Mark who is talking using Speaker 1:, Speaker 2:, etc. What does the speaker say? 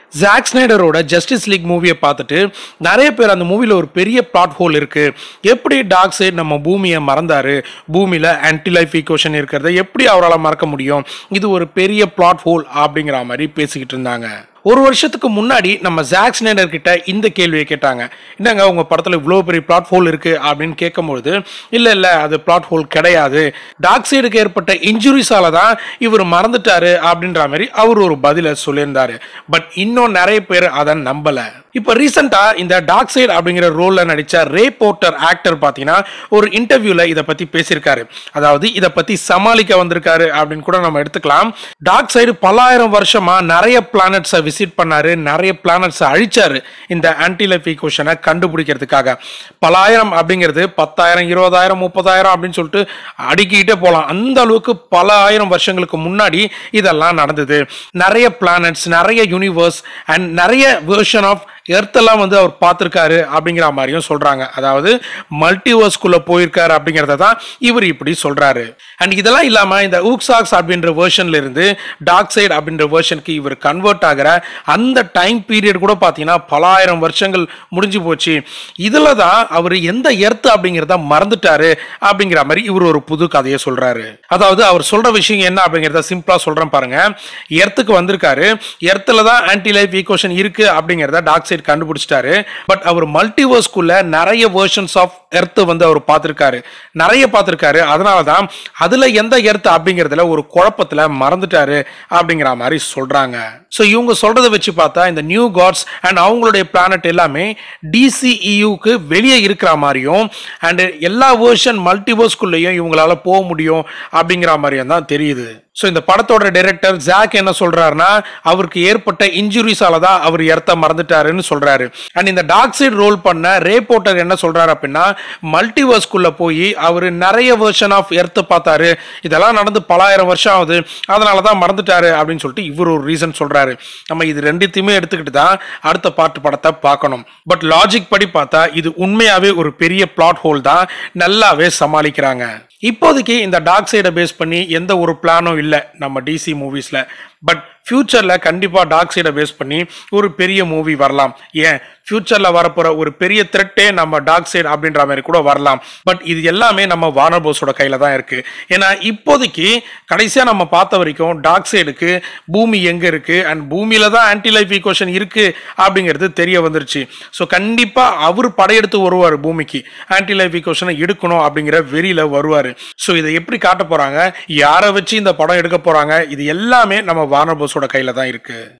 Speaker 1: jack ஸ்னைடரோட justice league மூவியை பார்த்துட்டு நிறைய பேர் அந்த மூவியில் ஒரு பெரிய பிளாட் ஹோல் இருக்கு எப்படி டாக் சைடு நம்ம பூமியை மறந்தாரு பூமியில் ஆன்டி லைஃப் ஈக்குவேஷன் இருக்கிறத எப்படி அவரால் மறக்க முடியும் இது ஒரு பெரிய பிளாட் ஹோல் அப்படிங்கிற மாதிரி பேசிக்கிட்டு இருந்தாங்க ஒரு வருஷத்துக்கு முன்னாடி நம்ம ஜாக் ஸ்னைடர் கிட்ட இந்த கேள்வியை கேட்டாங்க என்னங்க உங்க படத்துல இவ்வளோ பெரிய பிளாட் ஹோல் இருக்கு அப்படின்னு கேட்கும்பொழுது இல்ல இல்ல அது பிளாட் ஹோல் கிடையாது டாக் சைடுக்கு ஏற்பட்ட இன்ஜுரிஸால தான் இவர் மறந்துட்டாரு அப்படின்ற மாதிரி அவர் ஒரு பதில சொல்லியிருந்தாரு பட் இன்னும் நிறைய பேர் அதை நம்பல இப்போ ரீசெண்டா இந்த டாக் சைடு அப்படிங்கிற ரோல்ல நடிச்ச ரே போர்ட்டர் ஆக்டர் பார்த்தீங்கன்னா ஒரு இன்டர்வியூல இதை பத்தி பேசியிருக்காரு அதாவது இதை பத்தி சமாளிக்க வந்திருக்காரு அப்படின்னு கூட நம்ம எடுத்துக்கலாம் டாக் சைடு பல்லாயிரம் வருஷமா நிறைய பிளானட்ஸை விசிட் பண்ணாரு நிறைய பிளானட்ஸை அழிச்சாரு இந்த ஆன்டி லைஃப் ஈக்குவேஷனை கண்டுபிடிக்கிறதுக்காக பலாயிரம் அப்படிங்கிறது பத்தாயிரம் இருபதாயிரம் முப்பதாயிரம் அப்படின்னு சொல்லிட்டு அடுக்கிட்டே போகலாம் அந்த அளவுக்கு பல ஆயிரம் வருஷங்களுக்கு முன்னாடி இதெல்லாம் நடந்தது நிறைய பிளானட்ஸ் நிறைய யூனிவர்ஸ் அண்ட் நிறைய வேர்ஷன் ஆஃப் எர்த்தெல்லாம் வந்து அவர் பார்த்துருக்காரு அப்படிங்கிற மாதிரியும் சொல்றாங்க அதாவது மல்டிவர்ஸ்குள்ள போயிருக்காரு அப்படிங்கிறத தான் இவர் இப்படி சொல்றாரு அண்ட் இதெல்லாம் இல்லாம இந்த ஊக்சாக்ஸ் அப்படின்ற வேர்ஷன்ல இருந்து டார்க் சைடு அப்படின்ற வேர்ஷனுக்கு இவர் கன்வெர்ட் ஆகிற அந்த டைம் பீரியட் கூட பார்த்தீங்கன்னா பலாயிரம் வருஷங்கள் முடிஞ்சு போச்சு இதுல தான் அவர் எந்த எர்த் அப்படிங்கிறத மறந்துட்டாரு அப்படிங்கிற மாதிரி இவர் ஒரு புது கதையை சொல்றாரு அதாவது அவர் சொல்ற விஷயம் என்ன அப்படிங்கிறத சிம்பிளா சொல்றேன் பாருங்க எர்த்துக்கு வந்திருக்காரு எர்த்துல தான் ஆன்டி லைஃப் ஈக்குவேஷன் இருக்கு அப்படிங்கிறத டார்க் சைடு கண்டுபிடிச்சிட்டாரு பட் அவர் மல்டிவர்ஸ்குள்ள நிறைய வேர்ஷன்ஸ் ஆஃப் எர்த் வந்து அவர் பார்த்திருக்காரு நிறைய பார்த்திருக்காரு அதனால தான் அதுல எந்த எர்த் அப்படிங்கிறதுல ஒரு குழப்பத்துல மறந்துட்டாரு அப்படிங்கிற மாதிரி சொல்றாங்க ஸோ இவங்க சொல்றதை வச்சு பார்த்தா இந்த நியூ காட்ஸ் அண்ட் அவங்களுடைய பிளானட் எல்லாமே டிசிஇயூக்கு வெளியே இருக்கிற மாதிரியும் அண்ட் எல்லா வேர்ஷன் மல்டிவர்ஸ்குள்ளேயும் இவங்களால போக முடியும் அப்படிங்கிற மாதிரியும் தான் தெரியுது ஸோ இந்த படத்தோட டைரக்டர் ஜாக் என்ன சொல்றாருன்னா அவருக்கு ஏற்பட்ட இன்ஜுரிஸால தான் அவர் எர்த்த மறந்துட்டாருன்னு சொல்றாரு அண்ட் இந்த டார்க் சைடு ரோல் பண்ண ரே போர்ட்டர் என்ன சொல்றாரு அப்படின்னா மல்டிவர்ஸ்குள்ள போய் அவர் நிறைய வெர்ஷன் ஆஃப் எர்த்து பார்த்தாரு இதெல்லாம் நடந்து பலாயிரம் வருஷம் ஆகுது அதனால தான் மறந்துட்டாரு அப்படின்னு சொல்லிட்டு இவர் ஒரு ரீசன் சொல்றாரு நம்ம இது ரெண்டுத்தையுமே எடுத்துக்கிட்டு தான் அடுத்த பாட்டு படத்தை பார்க்கணும் பட் லாஜிக் படி பார்த்தா இது உண்மையாவே ஒரு பெரிய பிளாட் ஹோல் தான் நல்லாவே சமாளிக்கிறாங்க இப்போதைக்கு இந்த டார்க் சைடை பேஸ் பண்ணி எந்த ஒரு பிளானும் இல்லை நம்ம டிசி மூவிஸில் பட் ஃப்யூச்சரில் கண்டிப்பாக டார்க் சைடை பேஸ் பண்ணி ஒரு பெரிய மூவி வரலாம் ஏன் ஃப்யூச்சரில் வரப்போகிற ஒரு பெரிய த்ரெட்டே நம்ம டார்க் சைடு அப்படின்ற மாதிரி கூட வரலாம் பட் இது எல்லாமே நம்ம வார்னர் போஸோட கையில் தான் இருக்குது ஏன்னா இப்போதைக்கு கடைசியாக நம்ம பார்த்த வரைக்கும் டார்க் சைடுக்கு பூமி எங்கே இருக்குது அண்ட் பூமியில் தான் ஆன்டி லைஃப் ஈக்குவேஷன் இருக்குது அப்படிங்கிறது தெரிய வந்துருச்சு ஸோ கண்டிப்பாக அவர் படையெடுத்து வருவார் பூமிக்கு ஆன்டி லைஃப் ஈக்குவேஷனை எடுக்கணும் அப்படிங்கிற வெறியில் வருவார் ஸோ இதை எப்படி காட்ட போகிறாங்க யாரை வச்சு இந்த படம் எடுக்க போகிறாங்க இது எல்லாமே நம்ம வார்னர் போஸோட கையில் தான் இருக்குது